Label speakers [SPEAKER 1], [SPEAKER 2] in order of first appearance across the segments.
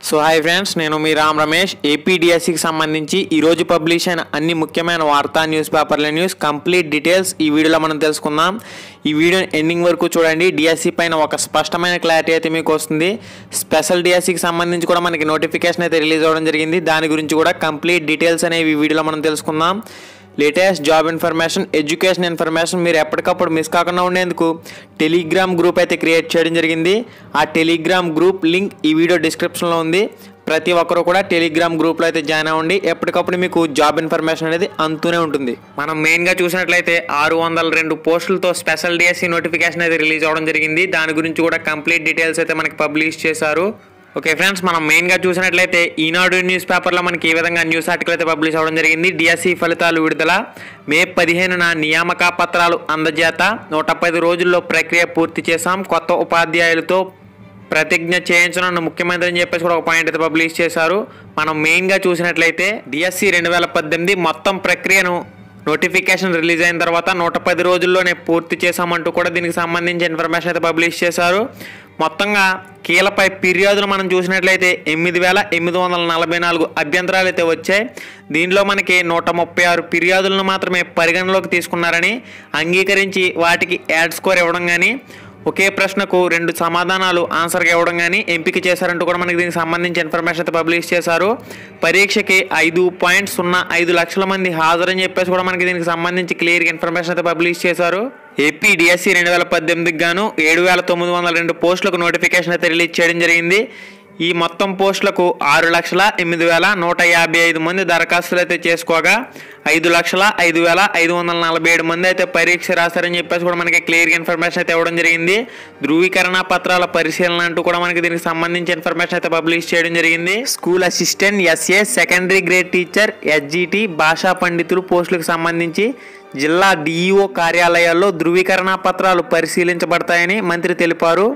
[SPEAKER 1] so hi friends నేను మీ రామ్ రమేష్ ఏపీడిఎస్సికి సంబంధించి ఈరోజు పబ్లిష్ అయిన అన్ని ముఖ్యమైన వార్తా న్యూస్ పేపర్ల న్యూస్ కంప్లీట్ డీటెయిల్స్ ఈ వీడియోలో మనం తెలుసుకుందాం ఈ వీడియో ఎండింగ్ వరకు చూడండి డిఎస్సి పైన ఒక స్పష్టమైన క్లారిటీ అయితే మీకు వస్తుంది స్పెషల్ డిఎస్సికి సంబంధించి కూడా మనకి నోటిఫికేషన్ అయితే రిలీజ్ అవ్వడం జరిగింది దాని గురించి కూడా కంప్లీట్ డీటెయిల్స్ అనేవి ఈ వీడియోలో మనం తెలుసుకుందాం latest job information education information మీరు ఎప్పటికప్పుడు మిస్ కాకుండా ఉండేందుకు టెలిగ్రామ్ గ్రూప్ అయితే క్రియేట్ చేయడం జరిగింది ఆ టెలిగ్రామ్ గ్రూప్ లింక్ ఈ వీడియో డిస్క్రిప్షన్లో ఉంది ప్రతి ఒక్కరు కూడా టెలిగ్రామ్ గ్రూప్లో అయితే జాయిన్ అవ్వండి ఎప్పటికప్పుడు మీకు జాబ్ ఇన్ఫర్మేషన్ అనేది అందుతూనే ఉంటుంది మనం మెయిన్గా చూసినట్లయితే ఆరు వందల రెండు పోస్టులతో స్పెషల్ డిఎస్సి నోటిఫికేషన్ అయితే రిలీజ్ అవ్వడం జరిగింది దాని గురించి కూడా కంప్లీట్ డీటెయిల్స్ అయితే మనకి పబ్లిష్ చేశారు ఓకే ఫ్రెండ్స్ మనం మెయిన్గా చూసినట్లయితే ఈనాడు న్యూస్ పేపర్లో మనకి ఈ విధంగా న్యూస్ ఆర్టికల్ అయితే పబ్లిష్ అవ్వడం జరిగింది డిఎస్సి ఫలితాలు విడుదల మే పదిహేనున నియామక పత్రాలు అందజేత నూట పది రోజుల్లో ప్రక్రియ పూర్తి చేశాం కొత్త ఉపాధ్యాయులతో ప్రతిజ్ఞ చేయించనున్న ముఖ్యమంత్రి అని చెప్పేసి కూడా ఒక పాయింట్ అయితే పబ్లిష్ చేశారు మనం మెయిన్గా చూసినట్లయితే డిఎస్సి రెండు వేల పద్దెనిమిది మొత్తం ప్రక్రియను నోటిఫికేషన్ రిలీజ్ అయిన తర్వాత నూట పది రోజుల్లోనే పూర్తి చేశామంటూ కూడా దీనికి సంబంధించి ఇన్ఫర్మేషన్ అయితే పబ్లిష్ చేశారు మొత్తంగా కీలపై ఫిర్యాదులు మనం చూసినట్లయితే ఎనిమిది వేల ఎనిమిది వందల నలభై నాలుగు అభ్యంతరాలు అయితే వచ్చాయి దీనిలో మనకి నూట ముప్పై ఆరు ఫిర్యాదులను మాత్రమే పరిగణలోకి తీసుకున్నారని అంగీకరించి వాటికి యాడ్ స్కోర్ ఇవ్వడం కానీ ఒకే ప్రశ్నకు రెండు సమాధానాలు ఆన్సర్గా ఇవ్వడం కానీ ఎంపిక చేశారంటూ కూడా మనకి దీనికి సంబంధించి ఇన్ఫర్మేషన్ అయితే పబ్లిష్ చేశారు పరీక్షకి ఐదు పాయింట్ సున్నా ఐదు లక్షల మంది హాజరని చెప్పేసి కూడా మనకి దీనికి సంబంధించి క్లియర్గా ఇన్ఫర్మేషన్ అయితే పబ్లిష్ చేశారు ఏపీ డిఎస్సి రెండు వేల పద్దెనిమిదికి గాను ఏడు వేల తొమ్మిది వందల రెండు పోస్టులకు నోటిఫికేషన్ అయితే రిలీజ్ చేయడం జరిగింది ఈ మొత్తం పోస్టులకు ఆరు లక్షల ఎనిమిది వేల నూట యాభై ఐదు మంది దరఖాస్తులు అయితే చేసుకోగా ఐదు లక్షల ఐదు వేల ఐదు వందల నలభై ఏడు మంది అయితే పరీక్ష రాశారని చెప్పేసి కూడా మనకి క్లియర్గా ఇన్ఫర్మేషన్ అయితే ఇవ్వడం జరిగింది ధృవీకరణ పత్రాల పరిశీలన అంటూ కూడా మనకి దీనికి సంబంధించి ఇన్ఫర్మేషన్ అయితే పబ్లిష్ చేయడం జరిగింది school assistant SA secondary grade teacher SGT భాషా పండితులు పోస్టులకు సంబంధించి జిల్లా డిఈఓ కార్యాలయాల్లో ధృవీకరణ పత్రాలు పరిశీలించబడతాయని మంత్రి తెలిపారు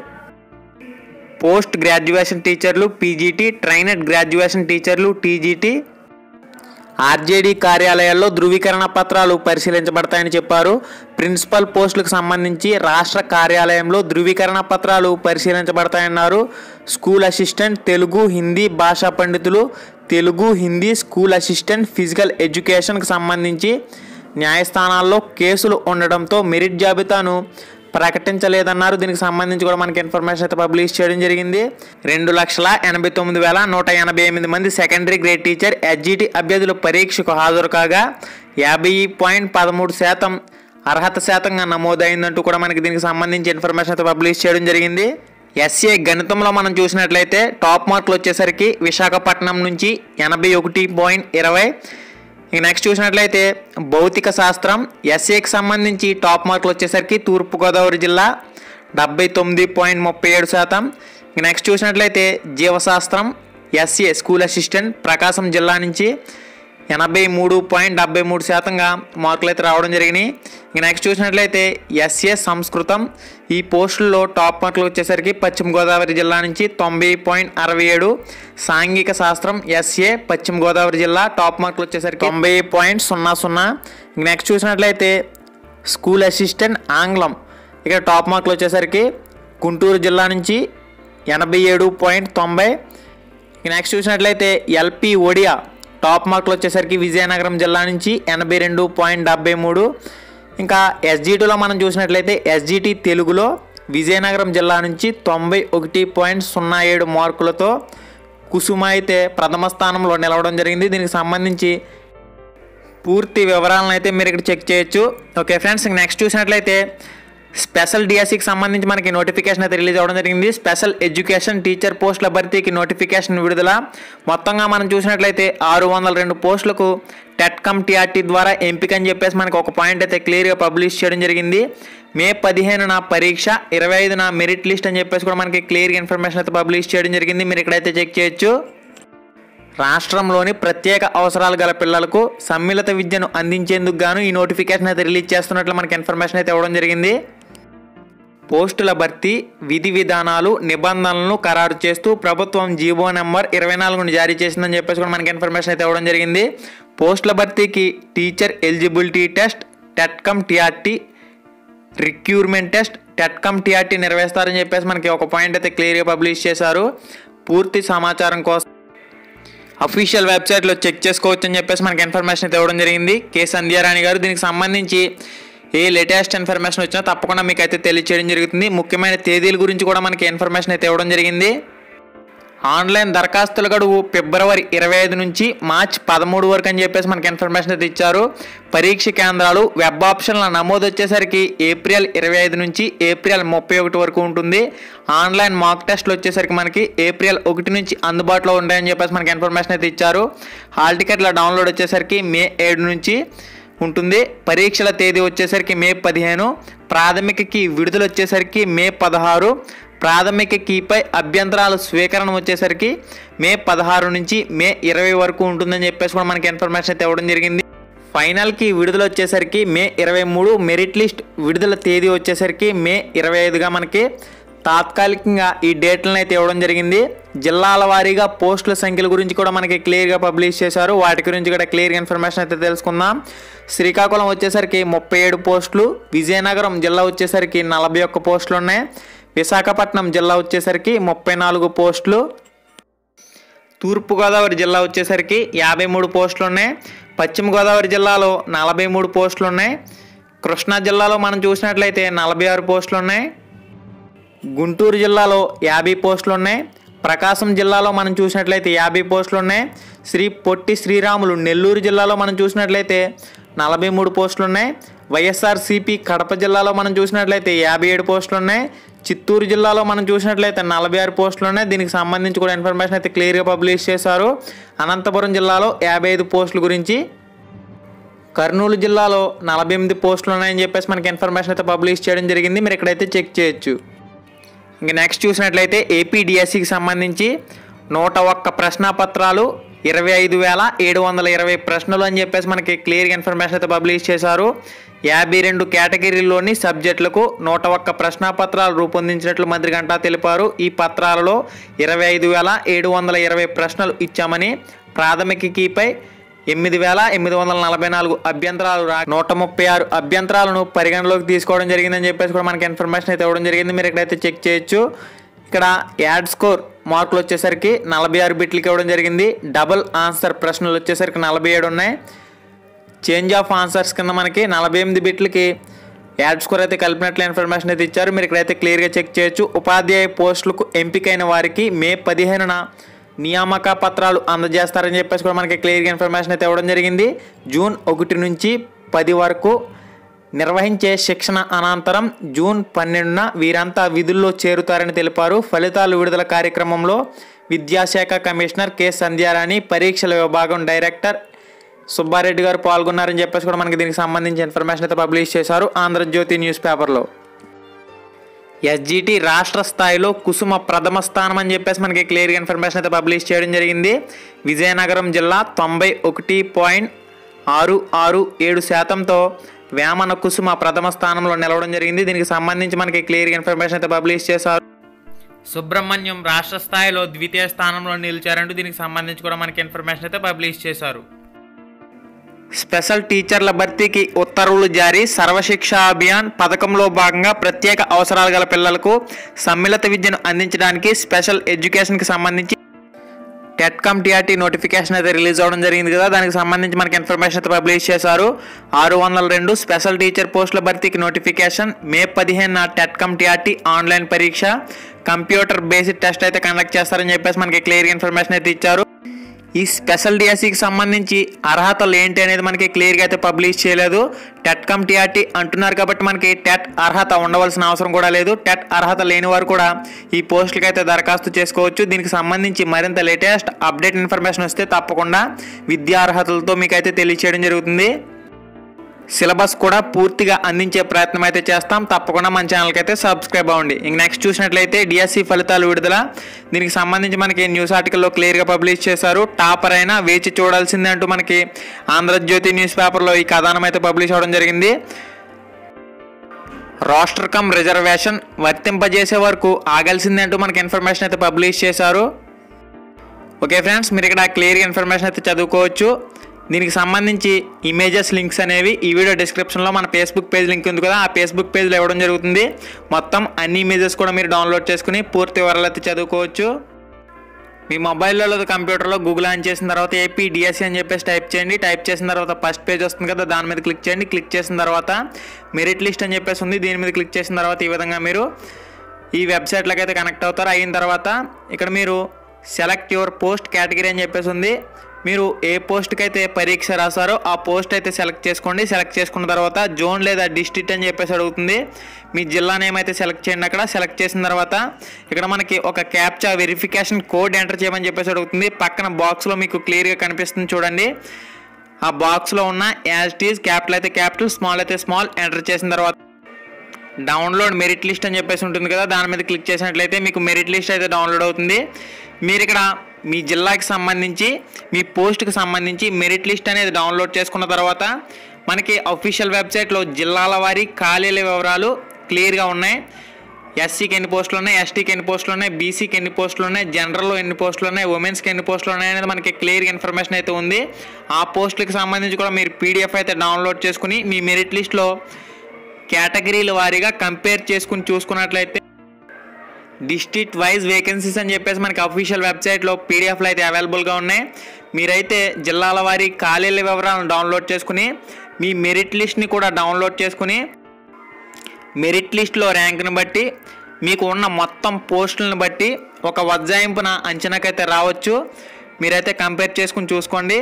[SPEAKER 1] పోస్ట్ గ్రాడ్యుయేషన్ టీచర్లు పీజీటీ ట్రైనడ్ గ్రాడ్యుయేషన్ టీచర్లు టీజీటీ ఆర్జేడీ కార్యాలయాల్లో ధృవీకరణ పత్రాలు పరిశీలించబడతాయని చెప్పారు ప్రిన్సిపల్ పోస్టులకు సంబంధించి రాష్ట్ర కార్యాలయంలో ధృవీకరణ పత్రాలు పరిశీలించబడతాయన్నారు స్కూల్ అసిస్టెంట్ తెలుగు హిందీ భాషా పండితులు Telugu Hindi school assistant physical ఎడ్యుకేషన్కి సంబంధించి న్యాయస్థానాల్లో కేసులు ఉండడంతో మెరిట్ జాబితాను ప్రకటించలేదన్నారు దీనికి సంబంధించి కూడా మనకి ఇన్ఫర్మేషన్ అయితే పబ్లిష్ చేయడం జరిగింది రెండు లక్షల ఎనభై తొమ్మిది వేల నూట ఎనభై ఎనిమిది మంది సెకండరీ గ్రేడ్ టీచర్ ఎస్జిటి అభ్యర్థులు పరీక్షకు హాజరు కాగా యాభై పాయింట్ పదమూడు శాతం అర్హత శాతంగా నమోదైందంటూ కూడా మనకి దీనికి సంబంధించి ఇన్ఫర్మేషన్ అయితే పబ్లిష్ చేయడం జరిగింది ఎస్ఏ గణితంలో మనం చూసినట్లయితే టాప్ మార్కులు వచ్చేసరికి విశాఖపట్నం నుంచి ఎనభై ఒకటి పాయింట్ ఇరవై ఇక నెక్స్ట్ చూసినట్లయితే భౌతిక శాస్త్రం ఎస్ఏకి సంబంధించి టాప్ మార్కులు వచ్చేసరికి తూర్పుగోదావరి జిల్లా డెబ్బై తొమ్మిది పాయింట్ ముప్పై ఏడు శాతం ఇక నెక్స్ట్ చూసినట్లయితే జీవశాస్త్రం ఎస్ఏ స్కూల్ అసిస్టెంట్ ప్రకాశం జిల్లా నుంచి ఎనభై మూడు పాయింట్ డెబ్బై మూడు శాతంగా మార్కులు అయితే రావడం జరిగినాయి ఇక నెక్స్ట్ చూసినట్లయితే ఎస్ఏ సంస్కృతం ఈ పోస్టుల్లో టాప్ మార్కులు వచ్చేసరికి పశ్చిమ గోదావరి జిల్లా నుంచి తొంభై పాయింట్ అరవై ఏడు సాంఘిక శాస్త్రం ఎస్ఏ పశ్చిమ గోదావరి జిల్లా టాప్ మార్కులు వచ్చేసరికి తొంభై పాయింట్ సున్నా సున్నా ఇక నెక్స్ట్ చూసినట్లయితే స్కూల్ అసిస్టెంట్ ఆంగ్లం ఇక్కడ టాప్ మార్కులు వచ్చేసరికి గుంటూరు జిల్లా నుంచి ఎనభై ఏడు పాయింట్ తొంభై నెక్స్ట్ చూసినట్లయితే ఎల్పి ఒడియా టాప్ మార్కులు వచ్చేసరికి విజయనగరం జిల్లా నుంచి ఎనభై రెండు పాయింట్ డెబ్బై మూడు ఇంకా ఎస్జిటిలో మనం చూసినట్లయితే ఎస్జిటి తెలుగులో విజయనగరం జిల్లా నుంచి తొంభై ఒకటి పాయింట్ సున్నా ఏడు మార్కులతో కుసుమ అయితే ప్రథమ స్థానంలో నిలవడం జరిగింది దీనికి సంబంధించి పూర్తి వివరాలను అయితే మీరు ఇక్కడ చెక్ చేయొచ్చు ఓకే ఫ్రెండ్స్ నెక్స్ట్ చూసినట్లయితే స్పెషల్ డిఎస్సికి సంబంధించి మనకి నోటిఫికేషన్ అయితే రిలీజ్ అవ్వడం జరిగింది స్పెషల్ ఎడ్యుకేషన్ టీచర్ పోస్టుల భర్తీకి నోటిఫికేషన్ విడుదల మొత్తంగా మనం చూసినట్లయితే ఆరు వందల రెండు పోస్టులకు టెట్కమ్ టీఆర్టీ ద్వారా ఎంపిక అని చెప్పేసి మనకి ఒక పాయింట్ అయితే క్లియర్గా పబ్లిష్ చేయడం జరిగింది మే పదిహేనున పరీక్ష ఇరవై ఐదున మెరిట్ లిస్ట్ అని చెప్పేసి కూడా మనకి క్లియర్గా ఇన్ఫర్మేషన్ అయితే పబ్లిష్ చేయడం జరిగింది మీరు ఇక్కడైతే చెక్ చేయొచ్చు రాష్ట్రంలోని ప్రత్యేక అవసరాలు గల పిల్లలకు సమ్మిళిత విద్యను అందించేందుకు గాను ఈ నోటిఫికేషన్ అయితే రిలీజ్ చేస్తున్నట్లు మనకి ఇన్ఫర్మేషన్ అయితే ఇవ్వడం జరిగింది పోస్టుల భర్తీ విధి విధానాలు నిబంధనలను ఖరారు చేస్తూ ప్రభుత్వం జీవో నెంబర్ ఇరవై నాలుగును జారీ చేసిందని చెప్పేసి కూడా మనకి ఇన్ఫర్మేషన్ అయితే ఇవ్వడం జరిగింది పోస్టుల భర్తీకి teacher eligibility test TET cum TRT recruitment test TET cum TRT నిర్వహిస్తారని చెప్పేసి మనకి ఒక పాయింట్ అయితే క్లియర్గా పబ్లిష్ చేశారు పూర్తి సమాచారం కోసం అఫీషియల్ వెబ్సైట్లో చెక్ చేసుకోవచ్చు అని చెప్పేసి మనకి ఇన్ఫర్మేషన్ అయితే ఇవ్వడం జరిగింది కె సంధ్యారాణి గారు దీనికి సంబంధించి ఏ లేటెస్ట్ ఇన్ఫర్మేషన్ వచ్చినా తప్పకుండా మీకు అయితే తెలియచేయడం జరుగుతుంది ముఖ్యమైన తేదీల గురించి కూడా మనకి ఇన్ఫర్మేషన్ అయితే ఇవ్వడం జరిగింది ఆన్లైన్ దరఖాస్తుల గడువు ఫిబ్రవరి ఇరవై ఐదు నుంచి మార్చ్ పదమూడు వరకు అని చెప్పేసి మనకి ఇన్ఫర్మేషన్ అయితే ఇచ్చారు పరీక్ష కేంద్రాలు వెబ్ ఆప్షన్ల నమోదు వచ్చేసరికి ఏప్రిల్ ఇరవై ఐదు నుంచి ఏప్రిల్ ముప్పై ఒకటి వరకు ఉంటుంది ఆన్లైన్ మాక్ టెస్ట్లు వచ్చేసరికి మనకి ఏప్రిల్ ఒకటి నుంచి అందుబాటులో ఉంటాయని చెప్పేసి మనకి ఇన్ఫర్మేషన్ అయితే ఇచ్చారు హాల్ టికెట్ల డౌన్లోడ్ వచ్చేసరికి మే ఏడు నుంచి ఉంటుంది పరీక్షల తేదీ వచ్చేసరికి మే పదిహేను ప్రాథమికకి విడుదల వచ్చేసరికి మే పదహారు ప్రాథమిక కీపై అభ్యంతరాల స్వీకరణ వచ్చేసరికి మే పదహారు నుంచి మే ఇరవై వరకు ఉంటుందని చెప్పేసి కూడా మనకి ఇన్ఫర్మేషన్ అయితే ఇవ్వడం జరిగింది ఫైనల్కి విడుదల వచ్చేసరికి మే ఇరవై మూడు మెరిట్ లిస్ట్ విడుదల తేదీ వచ్చేసరికి మే ఇరవై ఐదుగా మనకి తాత్కాలికంగా ఈ డేట్లను అయితే ఇవ్వడం జరిగింది జిల్లాల వారీగా పోస్టుల సంఖ్యల గురించి కూడా మనకి క్లియర్గా పబ్లిష్ చేశారు వాటి గురించి కూడా క్లియర్ ఇన్ఫర్మేషన్ అయితే తెలుసుకుందాం శ్రీకాకుళం వచ్చేసరికి ముప్పై ఏడు పోస్టులు విజయనగరం జిల్లా వచ్చేసరికి నలభై ఒక్క పోస్టులు ఉన్నాయి విశాఖపట్నం జిల్లా వచ్చేసరికి ముప్పై నాలుగు పోస్టులు తూర్పుగోదావరి జిల్లా వచ్చేసరికి యాభై మూడు పోస్టులు ఉన్నాయి పశ్చిమ గోదావరి జిల్లాలో నలభై మూడు పోస్టులు ఉన్నాయి కృష్ణా జిల్లాలో మనం చూసినట్లయితే నలభై ఆరు పోస్టులు ఉన్నాయి గుంటూరు జిల్లాలో యాభై పోస్టులు ఉన్నాయి ప్రకాశం జిల్లాలో మనం చూసినట్లయితే యాభై పోస్టులు ఉన్నాయి శ్రీ పొట్టి శ్రీరాములు నెల్లూరు జిల్లాలో మనం చూసినట్లయితే నలభై మూడు పోస్టులు ఉన్నాయి వైఎస్ఆర్సీపీ కడప జిల్లాలో మనం చూసినట్లయితే యాభై ఏడు పోస్టులు ఉన్నాయి చిత్తూరు జిల్లాలో మనం చూసినట్లయితే నలభై ఆరు పోస్టులు ఉన్నాయి దీనికి సంబంధించి కూడా ఇన్ఫర్మేషన్ అయితే క్లియర్గా పబ్లిష్ చేశారు అనంతపురం జిల్లాలో యాభై ఐదు పోస్టుల గురించి కర్నూలు జిల్లాలో నలభై ఎనిమిది పోస్టులు ఉన్నాయని చెప్పేసి మనకి ఇన్ఫర్మేషన్ అయితే పబ్లిష్ చేయడం జరిగింది మీరు ఇక్కడైతే చెక్ చేయొచ్చు ఇంకా నెక్స్ట్ చూసినట్లయితే ఏపీడిఎస్సికి సంబంధించి నూట ఒక్క ప్రశ్నాపత్రాలు ఇరవై ఐదు వేల ఏడు వందల ఇరవై ప్రశ్నలు అని చెప్పేసి మనకి క్లియర్గా ఇన్ఫర్మేషన్ అయితే పబ్లిష్ చేశారు యాభై రెండు కేటగిరీల్లోని సబ్జెక్టులకు నూట ఒక్క ప్రశ్నాపత్రాలు రూపొందించినట్లు మంత్రి గంటా తెలిపారు ఈ పత్రాలలో ఇరవై ఐదు వేల ఏడు వందల ఇరవై ప్రశ్నలు ఇచ్చామని ప్రాథమిక కీపై ఎనిమిది వేల ఎనిమిది వందల నలభై నాలుగు అభ్యంతరాలు రా నూట ముప్పై ఆరు అభ్యంతరాలను పరిగణలోకి తీసుకోవడం జరిగిందని చెప్పేసి కూడా మనకి ఇన్ఫర్మేషన్ అయితే ఇవ్వడం జరిగింది మీరు ఇక్కడైతే చెక్ చేయొచ్చు ఇక్కడ యాడ్ స్కోర్ మార్కులు వచ్చేసరికి నలభై ఆరు బిట్లకి ఇవ్వడం జరిగింది డబుల్ ఆన్సర్ ప్రశ్నలు వచ్చేసరికి నలభై ఏడు ఉన్నాయి చేంజ్ ఆఫ్ ఆన్సర్స్ కింద మనకి నలభై ఎనిమిది బిట్లకి యాడ్ స్కోర్ అయితే కలిపినట్లు ఇన్ఫర్మేషన్ అయితే ఇచ్చారు మీరు ఇక్కడైతే క్లియర్గా చెక్ చేయొచ్చు ఉపాధ్యాయ పోస్టులకు ఎంపికైన వారికి మే పదిహేనున నియామక పత్రాలు అందజేస్తారని చెప్పేసి కూడా మనకి క్లియర్గా ఇన్ఫర్మేషన్ అయితే ఇవ్వడం జరిగింది జూన్ ఒకటి నుంచి పది వరకు నిర్వహించే శిక్షణ అనంతరం జూన్ పన్నెండున వీరంతా విధుల్లో చేరుతారని తెలిపారు ఫలితాలు విడుదల కార్యక్రమంలో విద్యాశాఖ కమిషనర్ కె సంధ్యారాణి పరీక్షల విభాగం డైరెక్టర్ సుబ్బారెడ్డి గారు పాల్గొన్నారని చెప్పేసి కూడా మనకి దీనికి సంబంధించి ఇన్ఫర్మేషన్ అయితే పబ్లిష్ చేశారు ఆంధ్రజ్యోతి న్యూస్ పేపర్లో ఎస్జిటి రాష్ట్ర స్థాయిలో కుసుమ ప్రథమ స్థానం అని చెప్పేసి మనకి క్లియర్గా ఇన్ఫర్మేషన్ అయితే పబ్లిష్ చేయడం జరిగింది విజయనగరం జిల్లా తొంభై ఒకటి పాయింట్ ఆరు ఆరు ఏడు శాతంతో వేమన కుసుమ ప్రథమ స్థానంలో నిలవడం జరిగింది దీనికి సంబంధించి మనకి క్లియర్గా ఇన్ఫర్మేషన్ అయితే పబ్లిష్ చేశారు సుబ్రహ్మణ్యం రాష్ట్ర స్థాయిలో ద్వితీయ స్థానంలో నిలిచారంటూ దీనికి సంబంధించి కూడా మనకి ఇన్ఫర్మేషన్ అయితే పబ్లిష్ చేశారు స్పెషల్ టీచర్ల భర్తీకి ఉత్తర్వులు జారీ సర్వశిక్ష అభియాన్ పథకంలో భాగంగా ప్రత్యేక అవసరాలు గల పిల్లలకు సమ్మిళిత విద్యను అందించడానికి స్పెషల్ ఎడ్యుకేషన్కి సంబంధించి టెట్కమ్ టీఆర్టీ నోటిఫికేషన్ అయితే రిలీజ్ అవ్వడం జరిగింది కదా దానికి సంబంధించి మనకి ఇన్ఫర్మేషన్ అయితే పబ్లిష్ చేశారు ఆరు వందల రెండు స్పెషల్ టీచర్ పోస్టుల భర్తీకి నోటిఫికేషన్ మే పదిహేను టెట్కమ్ టీఆర్టీ ఆన్లైన్ పరీక్ష కంప్యూటర్ బేస్డ్ టెస్ట్ అయితే కండక్ట్ చేస్తారని చెప్పేసి మనకి క్లియర్ ఇన్ఫర్మేషన్ అయితే ఇచ్చారు ఈ స్పెషల్ డిఎస్సికి సంబంధించి అర్హతలు ఏంటి అనేది మనకి క్లియర్గా అయితే పబ్లిష్ చేయలేదు టెట్ కమ్ టీఆర్టీ అంటున్నారు కాబట్టి మనకి టెట్ అర్హత ఉండవలసిన అవసరం కూడా లేదు టెట్ అర్హత లేని వారు కూడా ఈ పోస్టులకి అయితే దరఖాస్తు చేసుకోవచ్చు దీనికి సంబంధించి మరింత లేటెస్ట్ అప్డేట్ ఇన్ఫర్మేషన్ వస్తే తప్పకుండా విద్యా అర్హతలతో మీకు అయితే తెలియచేయడం జరుగుతుంది సిలబస్ కూడా పూర్తిగా అందించే ప్రయత్నం అయితే చేస్తాం తప్పకుండా మన ఛానల్కి అయితే సబ్స్క్రైబ్ అవ్వండి ఇంక నెక్స్ట్ చూసినట్లయితే డిఎస్సి ఫలితాలు విడుదల దీనికి సంబంధించి మనకి న్యూస్ ఆర్టికల్లో క్లియర్గా పబ్లిష్ చేశారు టాపర్ అయినా వేచి చూడాల్సిందే అంటూ మనకి ఆంధ్రజ్యోతి న్యూస్ పేపర్లో ఈ కథనం అయితే పబ్లిష్ అవ్వడం జరిగింది రోస్టర్ కమ్ రిజర్వేషన్ వర్తింపజేసే వరకు ఆగాల్సిందే అంటూ మనకి ఇన్ఫర్మేషన్ అయితే పబ్లిష్ చేశారు ఓకే ఫ్రెండ్స్ మీరు ఇక్కడ క్లియర్గా ఇన్ఫర్మేషన్ అయితే చదువుకోవచ్చు దీనికి సంబంధించి ఇమేజెస్ లింక్స్ అనేవి ఈ వీడియో డిస్క్రిప్షన్లో మన ఫేస్బుక్ పేజ్ లింక్ ఉంది కదా ఆ ఫేస్బుక్ పేజ్లో ఇవ్వడం జరుగుతుంది మొత్తం అన్ని ఇమేజెస్ కూడా మీరు డౌన్లోడ్ చేసుకుని పూర్తి వివరాలు అయితే చదువుకోవచ్చు మీ మొబైల్లో లేదా కంప్యూటర్లో గూగుల్ ఆన్ చేసిన తర్వాత ఏపీ డిఎస్సి అని చెప్పేసి టైప్ చేయండి టైప్ చేసిన తర్వాత ఫస్ట్ పేజ్ వస్తుంది కదా దాని మీద క్లిక్ చేయండి క్లిక్ చేసిన తర్వాత మెరిట్ లిస్ట్ అని చెప్పేసి ఉంది దీని మీద క్లిక్ చేసిన తర్వాత ఈ విధంగా మీరు ఈ వెబ్సైట్లోకి అయితే కనెక్ట్ అవుతారు అయిన తర్వాత ఇక్కడ మీరు సెలెక్ట్ యువర్ పోస్ట్ కేటగిరీ అని చెప్పేసి ఉంది మీరు ఏ పోస్ట్కి అయితే పరీక్ష రాసారో ఆ పోస్ట్ అయితే సెలెక్ట్ చేసుకోండి సెలెక్ట్ చేసుకున్న తర్వాత జోన్ లేదా డిస్ట్రిక్ట్ అని చెప్పేసి అడుగుతుంది మీ జిల్లా నేమ్ అయితే సెలెక్ట్ చేయండి అక్కడ సెలెక్ట్ చేసిన తర్వాత ఇక్కడ మనకి ఒక క్యాప్చా వెరిఫికేషన్ కోడ్ ఎంటర్ చేయమని చెప్పేసి అడుగుతుంది పక్కన బాక్స్లో మీకు క్లియర్గా కనిపిస్తుంది చూడండి ఆ బాక్స్లో ఉన్న యాజ్ టీజ్ క్యాపిటల్ అయితే క్యాపిటల్ స్మాల్ అయితే స్మాల్ ఎంటర్ చేసిన తర్వాత డౌన్లోడ్ మెరిట్ లిస్ట్ అని చెప్పేసి ఉంటుంది కదా దాని మీద క్లిక్ చేసినట్లయితే మీకు మెరిట్ లిస్ట్ అయితే డౌన్లోడ్ అవుతుంది మీరు ఇక్కడ మీ జిల్లాకి సంబంధించి మీ పోస్ట్కి సంబంధించి మెరిట్ లిస్ట్ అనేది డౌన్లోడ్ చేసుకున్న తర్వాత మనకి అఫీషియల్ వెబ్సైట్లో జిల్లాల వారి ఖాళీల వివరాలు క్లియర్గా ఉన్నాయి ఎస్సీకి ఎన్ని పోస్టులు ఉన్నాయి ఎస్టీకి ఎన్ని పోస్టులు ఉన్నాయి బీసీకి ఎన్ని పోస్టులు ఉన్నాయి జనరల్లో ఎన్ని పోస్టులు ఉన్నాయి ఉమెన్స్కి ఎన్ని పోస్టులు ఉన్నాయి అనేది మనకి క్లియర్గా ఇన్ఫర్మేషన్ అయితే ఉంది ఆ పోస్టులకు సంబంధించి కూడా మీరు పీడిఎఫ్ అయితే డౌన్లోడ్ చేసుకుని మీ మెరిట్ లిస్ట్లో కేటగిరీల వారీగా కంపేర్ చేసుకుని చూసుకున్నట్లయితే డిస్ట్రిక్ట్ వైజ్ వేకెన్సీస్ అని చెప్పేసి మనకి అఫీషియల్ వెబ్సైట్లో పీడిఎఫ్లు అయితే అవైలబుల్గా ఉన్నాయి మీరైతే జిల్లాల వారి ఖాళీల వివరాలను డౌన్లోడ్ చేసుకుని మీ మెరిట్ లిస్ట్ని కూడా డౌన్లోడ్ చేసుకుని మెరిట్ లిస్ట్లో ర్యాంక్ని బట్టి మీకు ఉన్న మొత్తం పోస్టులను బట్టి ఒక వజ్జాయింపున అంచనాకైతే రావచ్చు మీరైతే కంపేర్ చేసుకుని చూసుకోండి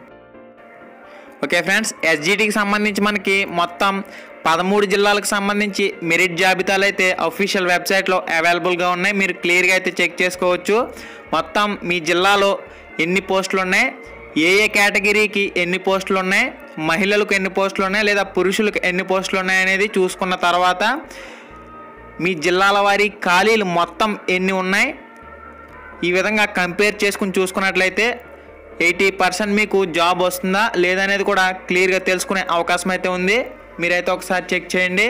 [SPEAKER 1] ఓకే ఫ్రెండ్స్ ఎస్జిటికి సంబంధించి మనకి మొత్తం పదమూడు జిల్లాలకు సంబంధించి మెరిట్ జాబితాలు అయితే అఫీషియల్ వెబ్సైట్లో అవైలబుల్గా ఉన్నాయి మీరు క్లియర్గా అయితే చెక్ చేసుకోవచ్చు మొత్తం మీ జిల్లాలో ఎన్ని పోస్టులు ఉన్నాయి ఏ ఏ కేటగిరీకి ఎన్ని పోస్టులు ఉన్నాయి మహిళలకు ఎన్ని పోస్టులు ఉన్నాయి లేదా పురుషులకు ఎన్ని పోస్టులు ఉన్నాయి అనేది చూసుకున్న తర్వాత మీ జిల్లాల వారి ఖాళీలు మొత్తం ఎన్ని ఉన్నాయి ఈ విధంగా కంపేర్ చేసుకుని చూసుకున్నట్లయితే ఎయిటీ పర్సెంట్ మీకు జాబ్ వస్తుందా లేదనేది కూడా క్లియర్గా తెలుసుకునే అవకాశం అయితే ఉంది మీరైతే ఒకసారి చెక్ చేయండి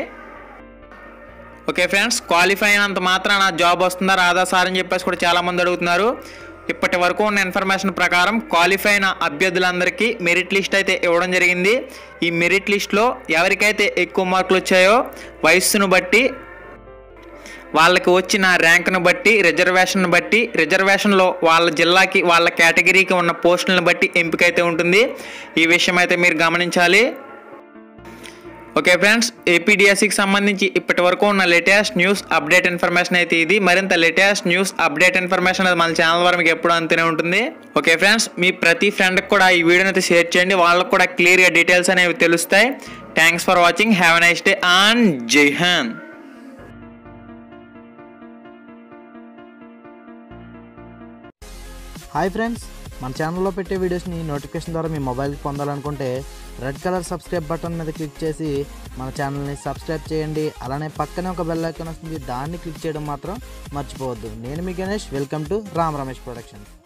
[SPEAKER 1] ఓకే ఫ్రెండ్స్ క్వాలిఫై అయినంత మాత్రాన జాబ్ వస్తుందా రాదా సార్ అని చెప్పేసి కూడా చాలామంది అడుగుతున్నారు ఇప్పటి వరకు ఉన్న ఇన్ఫర్మేషన్ ప్రకారం క్వాలిఫై అయిన అభ్యర్థులందరికీ మెరిట్ లిస్ట్ అయితే ఇవ్వడం జరిగింది ఈ మెరిట్ లిస్ట్లో ఎవరికైతే ఎక్కువ మార్కులు వచ్చాయో వయస్సును బట్టి వాళ్ళకి వచ్చిన ర్యాంక్ను బట్టి రిజర్వేషన్ బట్టి రిజర్వేషన్లో వాళ్ళ జిల్లాకి వాళ్ళ కేటగిరీకి ఉన్న పోస్టులను బట్టి ఎంపిక అయితే ఉంటుంది ఈ విషయం అయితే మీరు గమనించాలి ఓకే ఫ్రెండ్స్ ఏపీడిఎస్సికి సంబంధించి ఇప్పటి వరకు ఉన్న లేటెస్ట్ న్యూస్ అప్డేట్ ఇన్ఫర్మేషన్ అయితే ఇది మరింత లేటెస్ట్ న్యూస్ అప్డేట్ ఇన్ఫర్మేషన్ అది మన ఛానల్ ద్వారా మీకు ఎప్పుడు అంతనే ఉంటుంది ఓకే ఫ్రెండ్స్ మీ ప్రతి ఫ్రెండ్కి కూడా ఈ వీడియోని అయితే షేర్ చేయండి వాళ్ళకు కూడా క్లియర్గా డీటెయిల్స్ అనేవి తెలుస్తాయి thanks for watching have a nice day and జై హింద్
[SPEAKER 2] హాయ్ ఫ్రెండ్స్ మన ఛానల్లో పెట్టే వీడియోస్ని నోటిఫికేషన్ ద్వారా మీ మొబైల్కి పొందాలనుకుంటే రెడ్ కలర్ సబ్స్క్రైబ్ బటన్ మీద క్లిక్ చేసి మన ఛానల్ని సబ్స్క్రైబ్ చేయండి అలానే పక్కనే ఒక బెల్ ఐకాన్ వస్తుంది దాన్ని క్లిక్ చేయడం మాత్రం మర్చిపోవద్దు నేను మీ Ganesh welcome to Ram Ramesh productions